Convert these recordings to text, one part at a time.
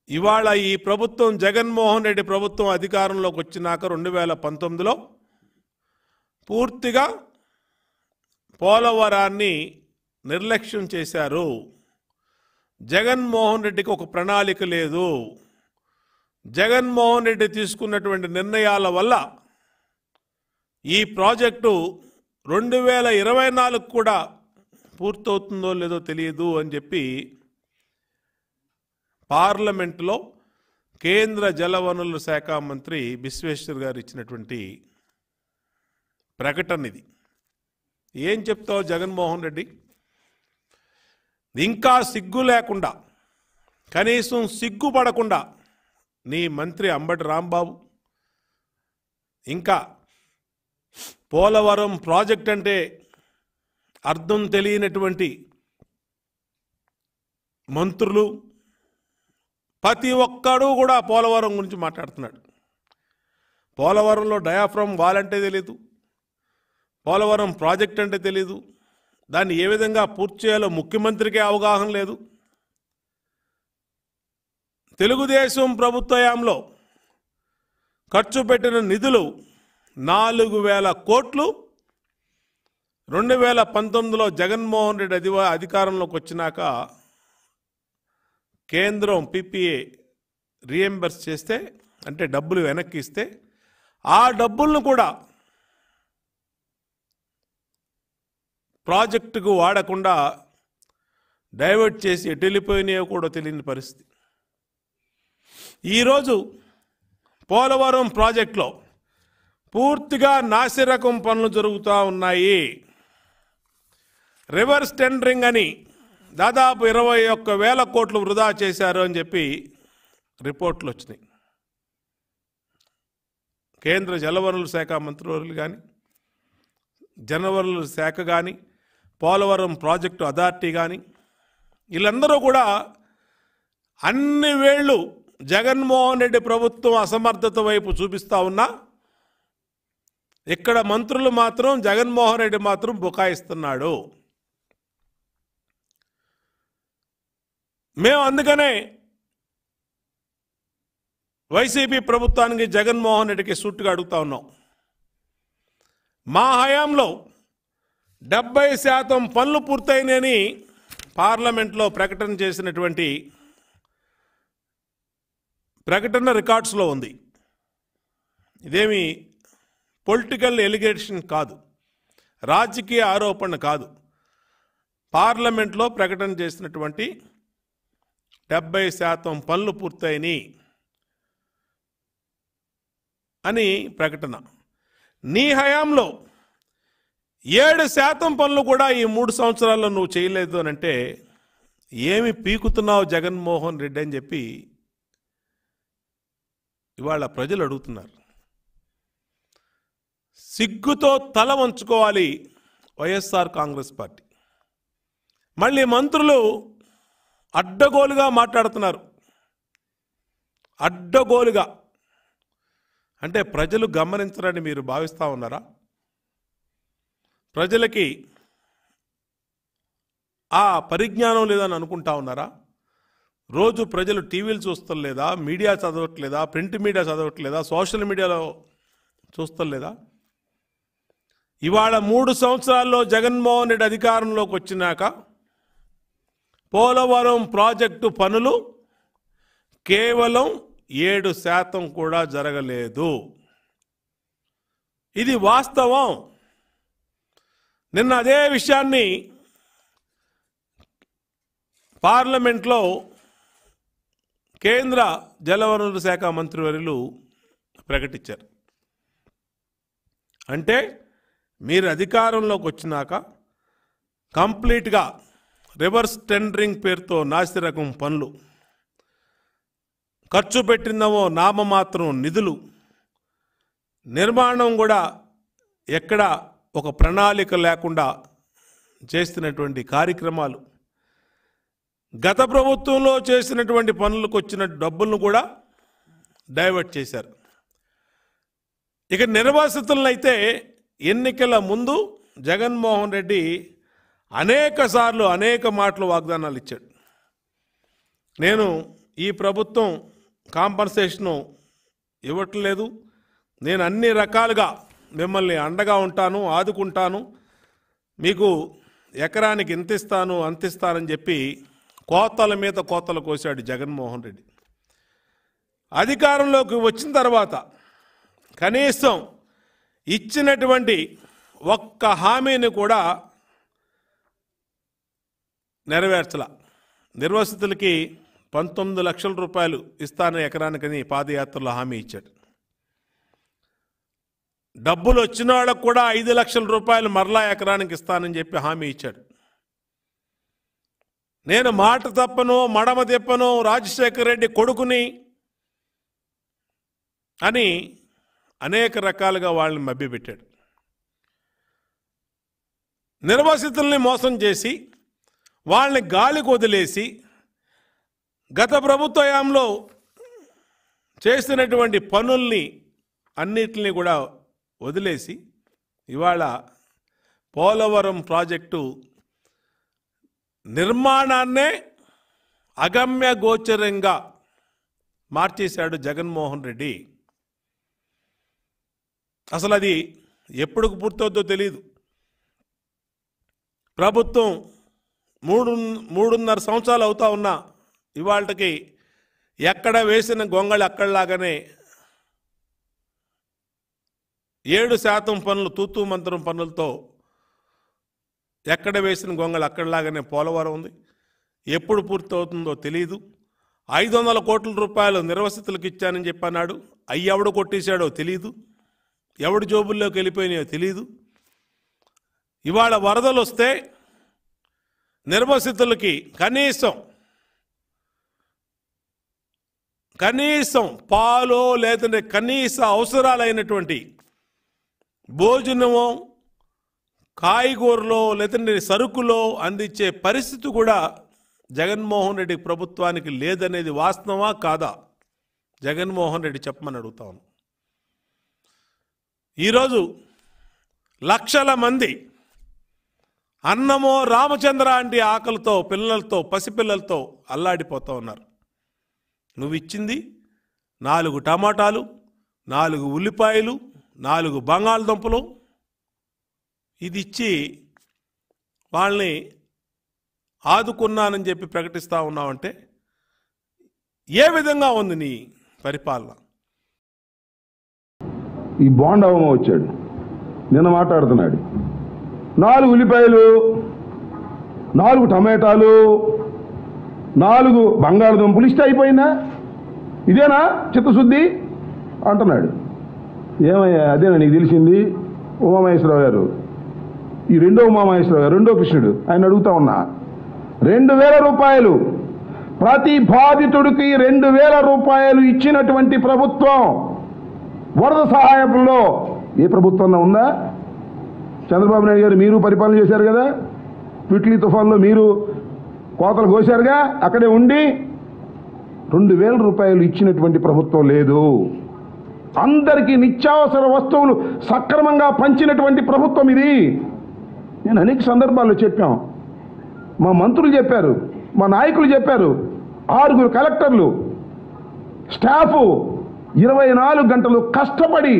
ఇవాళ ఈ ప్రభుత్వం జగన్మోహన్ రెడ్డి ప్రభుత్వం అధికారంలోకి వచ్చినాక రెండు వేల పంతొమ్మిదిలో పూర్తిగా పోలవరాన్ని నిర్లక్ష్యం చేశారు జగన్మోహన్ రెడ్డికి ఒక ప్రణాళిక లేదు జగన్మోహన్ రెడ్డి తీసుకున్నటువంటి నిర్ణయాల వల్ల ఈ ప్రాజెక్టు రెండు వేల ఇరవై నాలుగు కూడా పూర్తవుతుందో లేదో తెలియదు అని చెప్పి పార్లమెంటులో కేంద్ర జలవనరుల శాఖ మంత్రి బిశ్వేశ్వర్ గారు ఇచ్చినటువంటి ప్రకటన ఇది ఏం చెప్తావు జగన్మోహన్ రెడ్డి ఇంకా సిగ్గు లేకుండా కనీసం సిగ్గుపడకుండా నీ మంత్రి అంబటి రాంబాబు ఇంకా పోలవరం ప్రాజెక్ట్ అంటే అర్థం తెలియనటువంటి మంత్రులు ప్రతి ఒక్కడు కూడా పోలవరం గురించి మాట్లాడుతున్నాడు పోలవరంలో డయాఫ్రమ్ వాల్ అంటే తెలియదు పోలవరం ప్రాజెక్ట్ అంటే తెలియదు దాన్ని ఏ విధంగా పూర్తి చేయాలో ముఖ్యమంత్రికి అవగాహన లేదు తెలుగుదేశం ప్రభుత్వయాంలో ఖర్చు పెట్టిన నిధులు నాలుగు వేల కోట్లు రెండు వేల పంతొమ్మిదిలో జగన్మోహన్ రెడ్డి అధివ అధికారంలోకి వచ్చినాక కేంద్రం పీపీఏ రీఎంబర్స్ చేస్తే అంటే డబ్బులు వెనక్కి ఇస్తే ఆ డబ్బులను కూడా ప్రాజెక్టుకు వాడకుండా డైవర్ట్ చేసి ఎటు వెళ్ళిపోయినాయో కూడా తెలియని పరిస్థితి ఈరోజు పోలవరం ప్రాజెక్టులో పూర్తిగా నాసిరకం పనులు జరుగుతూ ఉన్నాయి రివర్స్ టెండరింగ్ అని దాదాపు ఇరవై ఒక్క వేల కోట్లు వృధా చేశారు అని చెప్పి రిపోర్ట్లు వచ్చినాయి కేంద్ర జలవనరుల శాఖ మంత్రివర్యులు కానీ జలవనరుల శాఖ కానీ పోలవరం ప్రాజెక్టు అథారిటీ కానీ వీళ్ళందరూ కూడా అన్ని వేళ్ళు జగన్మోహన్ రెడ్డి ప్రభుత్వం అసమర్థత వైపు చూపిస్తా ఉన్నా ఇక్కడ మంత్రులు మాత్రం జగన్మోహన్ రెడ్డి మాత్రం బుకాయిస్తున్నాడు మేము అందుకనే వైసీపీ ప్రభుత్వానికి జగన్మోహన్ రెడ్డికి సూటుగా అడుగుతా ఉన్నాం మా హయాంలో డెబ్బై శాతం పనులు పూర్తయినని పార్లమెంట్లో ప్రకటన చేసినటువంటి ప్రకటన రికార్డ్స్లో ఉంది ఇదేమి పొలిటికల్ ఎలిగేషన్ కాదు రాజకీయ ఆరోపణ కాదు పార్లమెంట్లో ప్రకటన చేసినటువంటి డెబ్బై శాతం పనులు పూర్తయినాయి అని ప్రకటన నీ హయాంలో ఏడు శాతం పనులు కూడా ఈ మూడు సంవత్సరాల్లో నువ్వు చేయలేదు అని అంటే ఏమి పీకుతున్నావు జగన్మోహన్ రెడ్డి అని చెప్పి ఇవాళ ప్రజలు అడుగుతున్నారు సిగ్గుతో తల వంచుకోవాలి వైఎస్ఆర్ కాంగ్రెస్ పార్టీ మళ్ళీ మంత్రులు అడ్డగోలుగా మాట్లాడుతున్నారు అడ్డగోలుగా అంటే ప్రజలు గమనించరని మీరు భావిస్తూ ఉన్నారా ప్రజలకి ఆ పరిజ్ఞానం లేదని అనుకుంటా ఉన్నారా రోజు ప్రజలు టీవీలు చూస్తలేదా మీడియా చదవట్లేదా ప్రింట్ మీడియా చదవట్లేదా సోషల్ మీడియాలో చూస్తలేదా ఇవాళ మూడు సంవత్సరాల్లో జగన్మోహన్ రెడ్డి అధికారంలోకి వచ్చినాక పోలవరం ప్రాజెక్టు పనులు కేవలం ఏడు శాతం కూడా జరగలేదు ఇది వాస్తవం నిన్న అదే విషయాన్ని పార్లమెంట్లో కేంద్ర జలవనరుల శాఖ మంత్రివర్యులు ప్రకటించారు అంటే మీరు అధికారంలోకి వచ్చినాక కంప్లీట్గా రివర్స్ టెండరింగ్ పేరుతో నాసిరకం పనులు ఖర్చు పెట్టిందమో నామమాత్రం నిధులు నిర్మాణం కూడా ఎక్కడ ఒక ప్రణాళిక లేకుండా చేస్తున్నటువంటి కార్యక్రమాలు గత ప్రభుత్వంలో చేసినటువంటి పనులకు వచ్చిన డబ్బులను కూడా డైవర్ట్ చేశారు ఇక నిర్వాసితులను అయితే ఎన్నికల ముందు జగన్మోహన్ రెడ్డి అనేక సార్లు అనేక మాటలు వాగ్దానాలు ఇచ్చాడు నేను ఈ ప్రభుత్వం కాంపన్సేషను ఇవ్వట్లేదు నేను అన్ని రకాలుగా మిమ్మల్ని అండగా ఉంటాను ఆదుకుంటాను మీకు ఎకరానికి ఎంత ఇస్తాను అంత ఇస్తానని చెప్పి కోతల మీద కోతలు కోశాడు జగన్మోహన్ రెడ్డి అధికారంలోకి వచ్చిన తర్వాత కనీసం ఇచ్చినటువంటి ఒక్క హామీని కూడా నెరవేర్చల నిర్వసితులకి పంతొమ్మిది లక్షల రూపాయలు ఇస్తాను ఎకరానికని పాదయాత్రలో హామీ ఇచ్చాడు డబ్బులు వచ్చిన వాళ్ళకు కూడా ఐదు లక్షల రూపాయలు మరలా ఎకరానికి ఇస్తానని చెప్పి హామీ ఇచ్చాడు నేను మాట తప్పను మడమ తిప్పను రాజశేఖర రెడ్డి కొడుకుని అని అనేక రకాలుగా వాళ్ళని మభ్యపెట్టాడు నిర్వాసితుల్ని మోసం చేసి వాళ్ళని గాలికి వదిలేసి గత ప్రభుత్వ హయాంలో చేసినటువంటి పనుల్ని అన్నిటిని కూడా వదిలేసి ఇవాళ పోలవరం ప్రాజెక్టు నిర్మాణాన్నే అగమ్య గోచరంగా మార్చేశాడు జగన్మోహన్ రెడ్డి అసలు అది ఎప్పుడు పూర్తవుద్దో తెలియదు ప్రభుత్వం మూడు మూడున్నర సంవత్సరాలు అవుతా ఉన్నా ఇవాళకి ఎక్కడ వేసిన గొంగళి అక్కడలాగానే ఏడు శాతం పనులు తూతూ మంత్రం పనులతో ఎక్కడ వేసిన గొంగళి అక్కడలాగానే పోలవరం ఉంది ఎప్పుడు పూర్తవుతుందో తెలియదు ఐదు వందల కోట్ల రూపాయలు నిర్వసితులకు ఇచ్చానని చెప్పన్నాడు అవి ఎవడు కొట్టేశాడో తెలియదు ఎవడు జోబుల్లోకి వెళ్ళిపోయినాయో తెలియదు ఇవాళ వరదలు వస్తే నిర్వసితులకి కనీసం కనీసం పాలు లేదంటే కనీస అవసరాలైనటువంటి భోజనము కాయగూరలో లేదంటే సరుకులో అందించే పరిస్థితి కూడా జగన్మోహన్ రెడ్డి ప్రభుత్వానికి లేదనేది వాస్తవమా కాదా జగన్మోహన్ రెడ్డి చెప్పమని అడుగుతాను ఈరోజు లక్షల మంది అన్నమో రామచంద్ర అంటే ఆకలితో పిల్లలతో పసిపిల్లలతో అల్లాడిపోతూ ఉన్నారు నువ్వు ఇచ్చింది నాలుగు టమాటాలు నాలుగు ఉల్లిపాయలు నాలుగు బంగాళదుంపలు ఇది ఇచ్చి వాళ్ళని ఆదుకున్నానని చెప్పి ప్రకటిస్తూ ఉన్నావంటే ఏ విధంగా ఉంది నీ పరిపాలన ఈ బోండవమ వచ్చాడు నిన్న మాట్లాడుతున్నాడు నాలుగు ఉల్లిపాయలు నాలుగు టమాటాలు నాలుగు బంగాళదుంపలు ఇష్ట అయిపోయిందా ఇదేనా చిత్తశుద్ధి అంటున్నాడు ఏమయ్యా అదేనా నీకు తెలిసింది ఉమామహేశ్వరరావు గారు ఈ రెండో ఉమామహేశ్వరరావు గారు రెండో కృష్ణుడు ఆయన అడుగుతా ఉన్నా రెండు వేల రూపాయలు ప్రతి బాధితుడికి రెండు వేల రూపాయలు ఇచ్చినటువంటి ప్రభుత్వం వరద సహాయంలో ఏ ప్రభుత్వంలో ఉందా చంద్రబాబు నాయుడు గారు మీరు పరిపాలన చేశారు కదా పిట్లీ తుఫాన్లో మీరు కోతలు కోశారుగా అక్కడే ఉండి రెండు వేల రూపాయలు ఇచ్చినటువంటి ప్రభుత్వం లేదు అందరికీ నిత్యావసర వస్తువులు సక్రమంగా పంచినటువంటి ప్రభుత్వం ఇది నేను అనేక సందర్భాల్లో చెప్పాం మా మంత్రులు చెప్పారు మా నాయకులు చెప్పారు ఆరుగురు కలెక్టర్లు స్టాఫ్ ఇరవై నాలుగు గంటలు కష్టపడి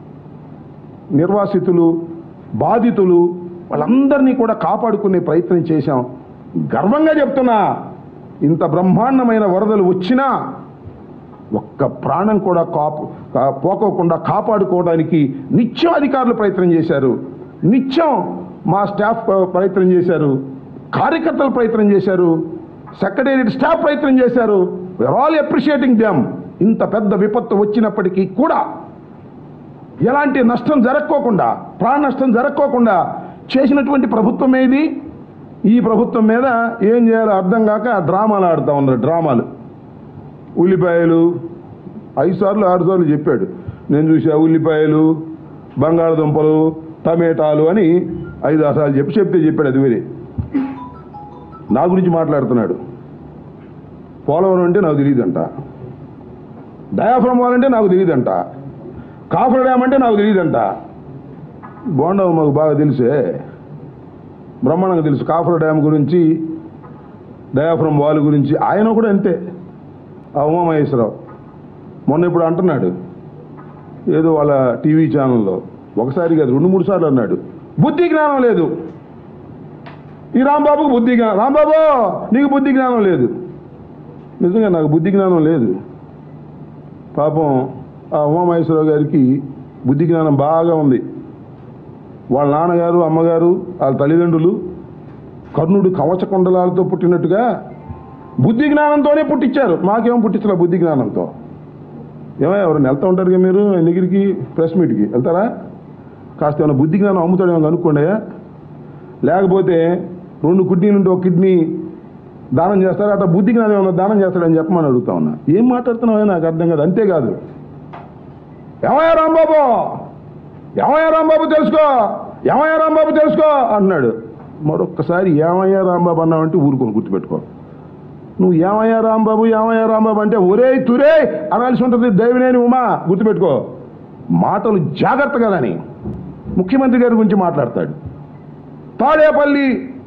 నిర్వాసితులు బాధితులు వాళ్ళందరినీ కూడా కాపాడుకునే ప్రయత్నం చేశాం గర్వంగా చెప్తున్నా ఇంత బ్రహ్మాండమైన వరదలు వచ్చినా ఒక్క ప్రాణం కూడా కాపు కా- పోకోకుండా కాపాడుకోవడానికి నిత్యం అధికారులు ప్రయత్నం చేశారు నిత్యం మా స్టాఫ్ ప్రయత్నం చేశారు కార్యకర్తలు ప్రయత్నం చేశారు సెక్రటేరియట్ స్టాఫ్ ప్రయత్నం చేశారు వీఆర్ ఆల్ అప్రిషియేటింగ్ దెమ్ ఇంత పెద్ద విపత్తు వచ్చినప్పటికీ కూడా ఎలాంటి నష్టం జరక్కోకుండా ప్రాణ నష్టం జరక్కోకుండా చేసినటువంటి ప్రభుత్వం ఏది ఈ ప్రభుత్వం మీద ఏం చేయాలో అర్థం కాక డ్రామాలు ఆడుతూ ఉన్నారు డ్రామాలు ఉల్లిపాయలు ఐదు సార్లు ఆరు సార్లు చెప్పాడు నేను చూసా ఉల్లిపాయలు బంగాళదుంపలు టమేటాలు అని ఐదు ఆరు సార్లు చెప్పి చెప్తే చెప్పాడు అది వేరే నా గురించి మాట్లాడుతున్నాడు పోలవరం అంటే నాకు తెలియదంట డయాఫ్రమ్ వాల్ అంటే నాకు తెలియదంట కాఫర్ డ్యామ్ అంటే నాకు తెలియదంట బోండవ మాకు బాగా తెలుసే బ్రహ్మాండంగా తెలుసు కాఫర్ డ్యామ్ గురించి డయాఫ్రమ్ వాల్ గురించి ఆయన కూడా అంతే ఆ ఉమామహేశ్వరరావు మొన్న ఇప్పుడు అంటున్నాడు ఏదో వాళ్ళ టీవీ ఛానల్లో ఒకసారి కాదు రెండు మూడు సార్లు అన్నాడు బుద్ధి జ్ఞానం లేదు ఈ రాంబాబుకు బుద్ధి జ్ఞానం రాంబాబు నీకు బుద్ధి జ్ఞానం లేదు నిజంగా నాకు బుద్ధి జ్ఞానం లేదు పాపం ఆ ఉమామహేశ్వరరావు గారికి బుద్ధి జ్ఞానం బాగా ఉంది వాళ్ళ నాన్నగారు అమ్మగారు వాళ్ళ తల్లిదండ్రులు కర్ణుడు కవచ కుండలాలతో పుట్టినట్టుగా బుద్ధి జ్ఞానంతోనే పుట్టించారు మాకేం పుట్టించలే బుద్ధి జ్ఞానంతో ఏమయ్య ఎవరైనా వెళ్తూ ఉంటారుగా మీరు ఆయన దగ్గరికి ప్రెస్ మీట్కి వెళ్తారా కాస్త ఏమైనా బుద్ధి జ్ఞానం అమ్ముతాడేమో కనుక్కోండియా లేకపోతే రెండు కిడ్నీ నుండి ఒక కిడ్నీ దానం చేస్తారా అట్లా బుద్ధి జ్ఞానం ఏమన్నా దానం చేస్తాడని చెప్పమని అడుగుతా ఉన్నా ఏం మాట్లాడుతున్నావో నాకు అర్థం కాదు అంతేకాదు ఏమయ్యా రాంబాబు ఏమయ్యా రాంబాబు తెలుసుకో ఏమయ్యా రాంబాబు తెలుసుకో అన్నాడు మరొక్కసారి ఏమయ్యా రాంబాబు అన్నావంటే ఊరుకొని గుర్తుపెట్టుకో నువ్వు ఏమయ్యా రాంబాబు ఏమయ్యా రాంబాబు అంటే ఒరే తురే అనాల్సి ఉంటుంది దైవనేని ఉమా గుర్తుపెట్టుకో మాటలు జాగ్రత్తగా రాని ముఖ్యమంత్రి గారి గురించి మాట్లాడతాడు తాడేపల్లి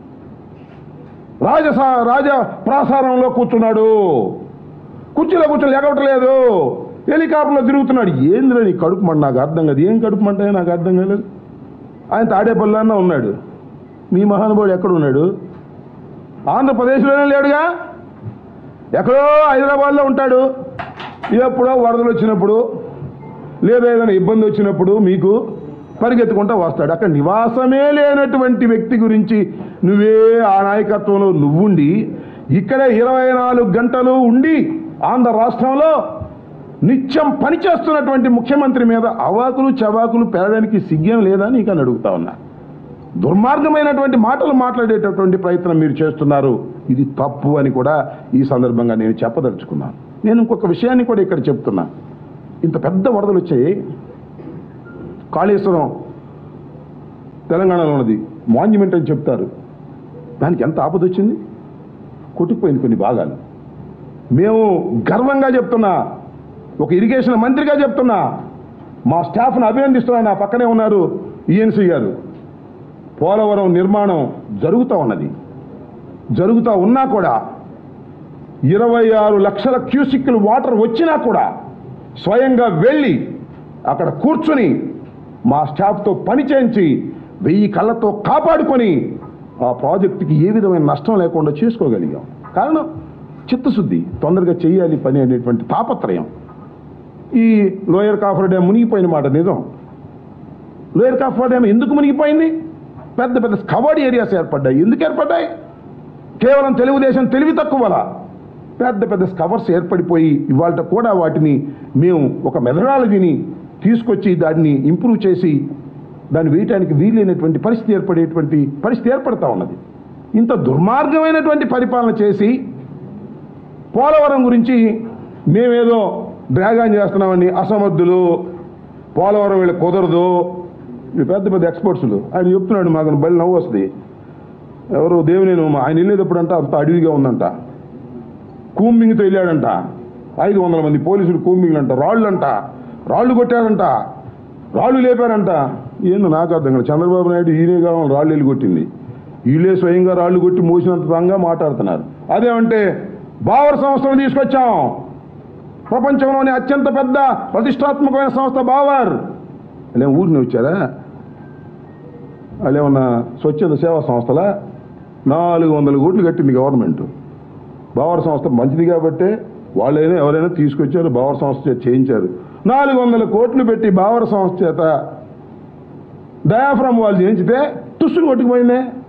రాజసా రాజ ప్రాసారంలో కూర్చున్నాడు కుర్చీలో కూర్చొని ఎగవటలేదు హెలికాప్టర్లో తిరుగుతున్నాడు ఏంద్ర నీ కడుపు మంట నాకు అర్థం కాదు ఏం కడుపు మంట నాకు అర్థం కాలేదు ఆయన తాడేపల్లిలోనే ఉన్నాడు మీ మహానుభావుడు ఎక్కడ ఉన్నాడు ఆంధ్రప్రదేశ్లోనే లేడుగా ఎక్కడో హైదరాబాద్లో ఉంటాడు ఎప్పుడో వరదలు వచ్చినప్పుడు లేదా ఏదైనా ఇబ్బంది వచ్చినప్పుడు మీకు పరిగెత్తుకుంటా వస్తాడు అక్కడ నివాసమే లేనటువంటి వ్యక్తి గురించి నువ్వే ఆ నాయకత్వంలో నువ్వుండి ఇక్కడ ఇరవై నాలుగు గంటలు ఉండి ఆంధ్ర రాష్ట్రంలో నిత్యం పనిచేస్తున్నటువంటి ముఖ్యమంత్రి మీద అవాకులు చవాకులు పెరగడానికి సిగ్గం లేదా నీకు అని అడుగుతా ఉన్నా దుర్మార్గమైనటువంటి మాటలు మాట్లాడేటటువంటి ప్రయత్నం మీరు చేస్తున్నారు ఇది తప్పు అని కూడా ఈ సందర్భంగా నేను చెప్పదలుచుకున్నాను నేను ఇంకొక విషయాన్ని కూడా ఇక్కడ చెప్తున్నా ఇంత పెద్ద వరదలు వచ్చాయి కాళేశ్వరం తెలంగాణలో ఉన్నది మాన్యుమెంట్ అని చెప్తారు దానికి ఎంత ఆపద వచ్చింది కొట్టుకుపోయింది కొన్ని భాగాలు మేము గర్వంగా చెప్తున్నా ఒక ఇరిగేషన్ మంత్రిగా చెప్తున్నా మా స్టాఫ్ను అభినందిస్తున్నా నా పక్కనే ఉన్నారు ఈఎన్సీ గారు పోలవరం నిర్మాణం జరుగుతూ ఉన్నది జరుగుతూ ఉన్నా కూడా ఇరవై ఆరు లక్షల క్యూసిక్లు వాటర్ వచ్చినా కూడా స్వయంగా వెళ్ళి అక్కడ కూర్చుని మా స్టాఫ్తో పని చేయించి వెయ్యి కళ్ళతో కాపాడుకొని ఆ ప్రాజెక్టుకి ఏ విధమైన నష్టం లేకుండా చేసుకోగలిగాం కారణం చిత్తశుద్ధి తొందరగా చేయాలి పని అనేటువంటి తాపత్రయం ఈ లోయర్ కాఫర్ డ్యామ్ మునిగిపోయిన మాట నిజం లోయర్ కాఫర్ డ్యామ్ ఎందుకు మునిగిపోయింది పెద్ద పెద్ద కవర్డ్ ఏరియాస్ ఏర్పడ్డాయి ఎందుకు ఏర్పడ్డాయి కేవలం తెలుగుదేశం తెలివి తక్కువల పెద్ద పెద్ద కవర్స్ ఏర్పడిపోయి ఇవాళ కూడా వాటిని మేము ఒక మెథడాలజీని తీసుకొచ్చి దాన్ని ఇంప్రూవ్ చేసి దాన్ని వేయటానికి వీలైనటువంటి పరిస్థితి ఏర్పడేటువంటి పరిస్థితి ఏర్పడతా ఉన్నది ఇంత దుర్మార్గమైనటువంటి పరిపాలన చేసి పోలవరం గురించి మేమేదో డ్రాగాన్ చేస్తున్నామని అసమర్థులు పోలవరం వీళ్ళకి కుదరదు వీళ్ళు పెద్ద పెద్ద ఎక్స్పర్ట్స్లు ఆయన చెప్తున్నాడు మాకు బలి నవ్వు వస్తుంది ఎవరు దేవినేను ఆయన వెళ్ళేటప్పుడంట అంత అడవిగా ఉందంట కూంబింగ్తో వెళ్ళాడంట ఐదు వందల మంది పోలీసులు కూంబింగ్లు అంట రాళ్ళు అంట రాళ్ళు కొట్టాడంట రాళ్ళు లేపారంట ఏందో నాకు అర్థం కాదు చంద్రబాబు నాయుడు ఈయనే కావాలి రాళ్ళు వెళ్ళి కొట్టింది వీళ్ళే స్వయంగా రాళ్ళు కొట్టి మోసినంత తంగా మాట్లాడుతున్నారు అదేమంటే బావర్ సంస్థను తీసుకొచ్చాం ప్రపంచంలోని అత్యంత పెద్ద ప్రతిష్టాత్మకమైన సంస్థ బావర్ అలే ఊరిని వచ్చారా అలేమన్నా స్వచ్ఛంద సేవా సంస్థల నాలుగు వందల కోట్లు కట్టింది గవర్నమెంట్ బావర్ సంస్థ మంచిది కాబట్టే వాళ్ళైనా ఎవరైనా తీసుకొచ్చారు బావర్ సంస్థ చేత చేయించారు నాలుగు వందల కోట్లు పెట్టి బావర్ సంస్థ చేత డయాఫ్రమ్ వాళ్ళు చేయించితే తుస్సులు కొట్టుకుపోయిందే